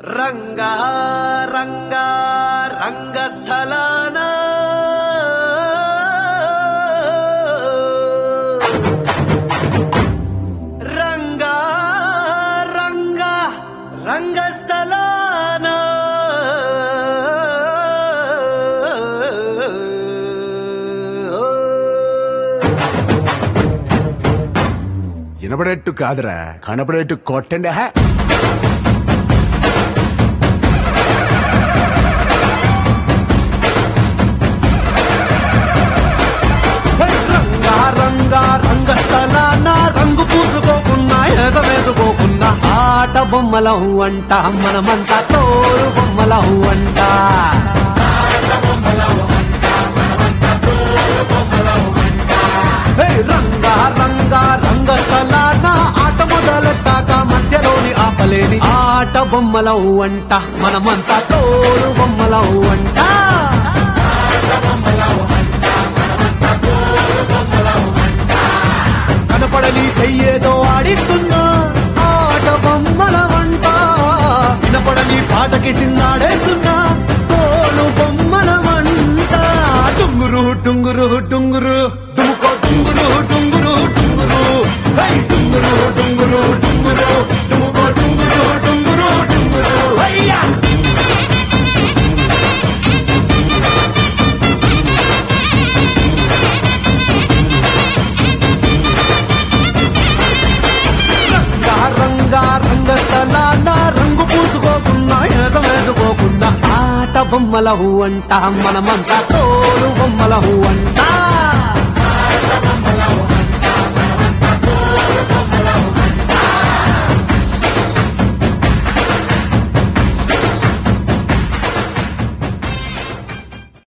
రంగా రంగా రంగస్థలాన రంగా రంగా రంగస్థలాన వినపడేట్టు కాదురా కనపడేట్టు కొట్టండి హా రంగా రంగా రంగస్థలాన రంగు పూసుకోకున్నా ఎద వేసుకోకున్నా ఆట బొమ్మలం అంట మనమంతా తోడు బొమ్మలం అంట హే, రంగా రంగా రంగస్థలాన ఆట మొదలెట్టాక మధ్యలోని ఆపలేని ఆట బొమ్మలం అంట మనమంతా తోడు బొమ్మలం అంట కనపడని చెయ్యేదో ఆడిస్తున్నా ఆట బొమ్మల వంట వినపడని పాటకి సిందాడేస్తున్నా తోలు బొమ్మల వంట టుంగురు టుంగురు టుంగురు డుముకో టుంగురు టుంగురు టుంగురు హై టుంగురు టుంగురు టుంగురు డుముకో టుంగురు టుంగురు టుంగురు హయ్యా రంగా రంగా రంగస్థలాన రంగు పూసుకోకున్నా ఎద వేసుకోకున్నా ఆట బొమ్మల అంట మనమంతా తోడు బొమ్మల అంట